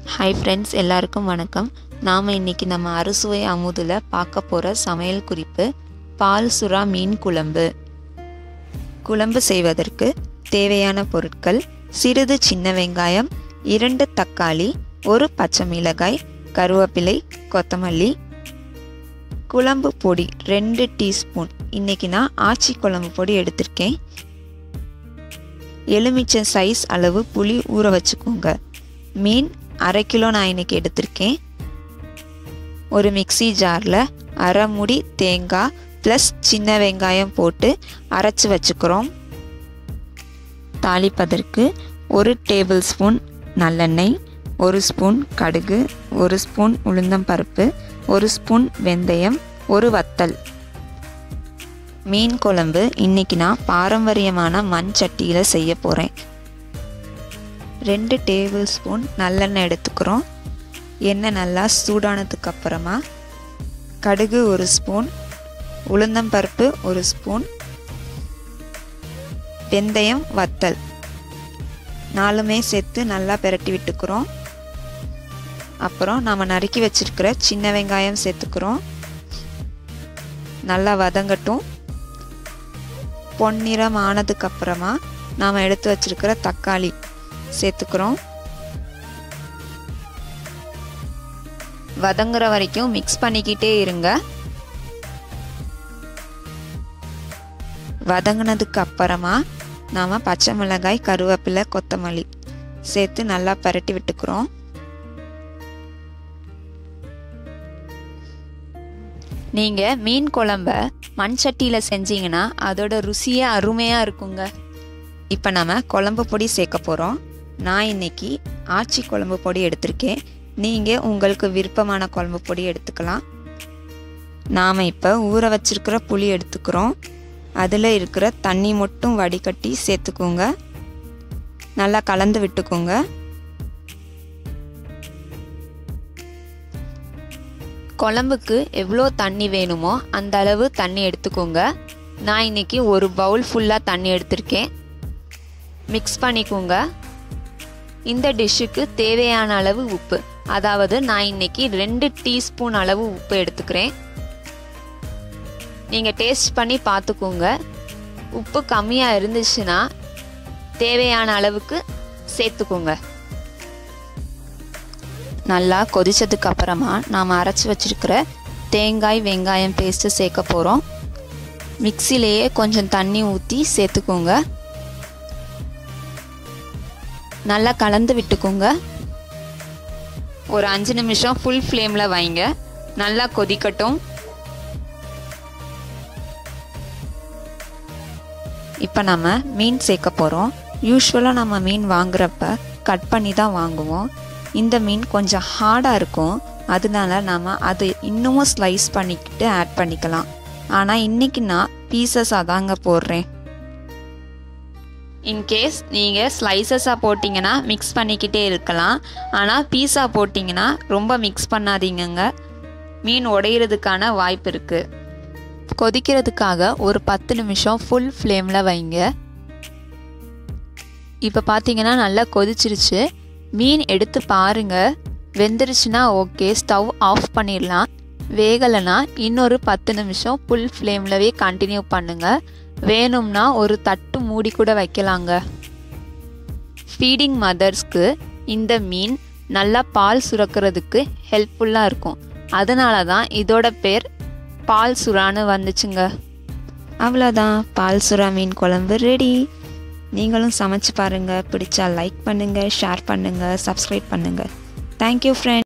hi friends எல்லாருக்கும் வணக்கம் நாம் இன்னைக்கு நம்ம அறுசுவை அமுதில் பார்க்க போகிற சமையல் குறிப்பு பால் சுறா மீன் குழம்பு குழம்பு செய்வதற்கு தேவையான பொருட்கள் சிறிது சின்ன வெங்காயம் இரண்டு தக்காளி ஒரு பச்சை மிளகாய் கருவேப்பிலை கொத்தமல்லி குழம்பு பொடி ரெண்டு டீஸ்பூன் இன்னைக்கு நான் ஆச்சி குழம்பு பொடி எடுத்திருக்கேன் எலுமிச்சை சைஸ் அளவு புளி ஊற வச்சுக்கோங்க மீன் அரை கிலோ நான் இன்னைக்கு எடுத்திருக்கேன் ஒரு மிக்சி ஜாரில் அரை முடி தேங்காய் ப்ளஸ் சின்ன வெங்காயம் போட்டு அரைச்சி வச்சுக்கிறோம் தாளிப்பதற்கு ஒரு டேபிள் ஸ்பூன் நல்லெண்ணெய் ஒரு ஸ்பூன் கடுகு ஒரு ஸ்பூன் உளுந்தம்பருப்பு ஒரு ஸ்பூன் வெந்தயம் ஒரு வத்தல் மீன் குழம்பு இன்னைக்கு நான் பாரம்பரியமான மண் சட்டியில் செய்ய போகிறேன் ரெண்டு டேபிள் ஸ்பூன் நல்லெண்ணெய் எடுத்துக்கிறோம் எண்ணெய் நல்லா சூடானதுக்கு அப்புறமா கடுகு ஒரு ஸ்பூன் உளுந்தம்பருப்பு ஒரு ஸ்பூன் வெந்தயம் வத்தல் நாலுமே சேர்த்து நல்லா பெரட்டி விட்டுக்கிறோம் அப்புறம் நாம் நறுக்கி வச்சிருக்கிற சின்ன வெங்காயம் சேர்த்துக்கிறோம் நல்லா வதங்கட்டும் பொன்னிறம் ஆனதுக்கு அப்புறமா நாம் எடுத்து வச்சிருக்கிற தக்காளி சேர்த்துக்கிறோம் வதங்குற வரைக்கும் மிக்ஸ் பண்ணிக்கிட்டே இருங்க வதங்கினதுக்கு அப்புறமா நாம் பச்சை மிளகாய் கருவேப்பிலை கொத்தமல்லி சேர்த்து நல்லா பரட்டி விட்டுக்கிறோம் நீங்கள் மீன் குழம்ப மண் சட்டியில் செஞ்சீங்கன்னா அதோட ருசியே அருமையாக இருக்குங்க இப்போ நம்ம குழம்பு பொடி சேர்க்க போகிறோம் நான் இன்னைக்கு ஆச்சி குழம்பு பொடி எடுத்திருக்கேன் நீங்கள் உங்களுக்கு விருப்பமான குழம்பு பொடி எடுத்துக்கலாம் நாம் இப்போ ஊற வச்சிருக்கிற புளி எடுத்துக்கிறோம் அதில் இருக்கிற தண்ணி மட்டும் வடிகட்டி சேர்த்துக்கோங்க நல்லா கலந்து விட்டுக்கோங்க குழம்புக்கு எவ்வளோ தண்ணி வேணுமோ அந்த அளவு தண்ணி எடுத்துக்கோங்க நான் இன்னைக்கு ஒரு பவுல் ஃபுல்லாக தண்ணி எடுத்திருக்கேன் மிக்ஸ் பண்ணிக்கோங்க இந்த டிஷ்ஷுக்கு தேவையான அளவு உப்பு அதாவது நான் இன்னைக்கு ரெண்டு டீஸ்பூன் அளவு உப்பு எடுத்துக்கிறேன் நீங்கள் டேஸ்ட் பண்ணி பார்த்துக்கோங்க உப்பு கம்மியாக இருந்துச்சுன்னா தேவையான அளவுக்கு சேர்த்துக்கோங்க நல்லா கொதிச்சதுக்கு அப்புறமா நாம் அரைச்சி வச்சிருக்கிற தேங்காய் வெங்காயம் பேஸ்ட்டு சேர்க்க போகிறோம் மிக்சிலேயே கொஞ்சம் தண்ணி ஊற்றி சேர்த்துக்கோங்க நல்லா கலந்து விட்டுக்கோங்க ஒரு அஞ்சு நிமிஷம் ஃபுல் ஃப்ளேமில் வைங்க நல்லா கொதிக்கட்டும் இப்போ நம்ம மீன் சேர்க்க போகிறோம் யூஸ்வலாக நம்ம மீன் வாங்குறப்ப கட் பண்ணி தான் வாங்குவோம் இந்த மீன் கொஞ்சம் ஹார்டாக இருக்கும் அதனால நம்ம அது இன்னமும் ஸ்லைஸ் பண்ணிக்கிட்டு ஆட் பண்ணிக்கலாம் ஆனால் இன்றைக்கி நான் பீசஸாக தாங்க போடுறேன் இன்கேஸ் நீங்கள் ஸ்லைசஸாக போட்டிங்கன்னா மிக்ஸ் பண்ணிக்கிட்டே இருக்கலாம் ஆனால் பீஸா போட்டிங்கன்னா ரொம்ப மிக்ஸ் பண்ணாதீங்கங்க மீன் உடையிறதுக்கான வாய்ப்பு இருக்குது கொதிக்கிறதுக்காக ஒரு பத்து நிமிஷம் ஃபுல் ஃப்ளேமில் வைங்க இப்போ பார்த்தீங்கன்னா நல்லா கொதிச்சிருச்சு மீன் எடுத்து பாருங்க வெந்துருச்சுன்னா ஓகே ஸ்டவ் ஆஃப் பண்ணிடலாம் வேகலைன்னா இன்னொரு பத்து நிமிஷம் ஃபுல் ஃப்ளேம்லவே கண்டினியூ பண்ணுங்கள் வேணும்னா ஒரு தட்டு மூடி கூட வைக்கலாங்க ஃபீடிங் மதர்ஸ்க்கு இந்த மீன் நல்லா பால் சுரக்கிறதுக்கு ஹெல்ப்ஃபுல்லாக இருக்கும் அதனால தான் இதோட பேர் பால் சுறான்னு வந்துச்சுங்க அவ்வளோதான் பால் சுறா மீன் குழம்பு ரெடி நீங்களும் சமைச்சு பாருங்கள் பிடிச்சா லைக் பண்ணுங்கள் ஷேர் பண்ணுங்கள் சப்ஸ்கிரைப் பண்ணுங்கள் தேங்க்யூ ஃப்ரெண்ட்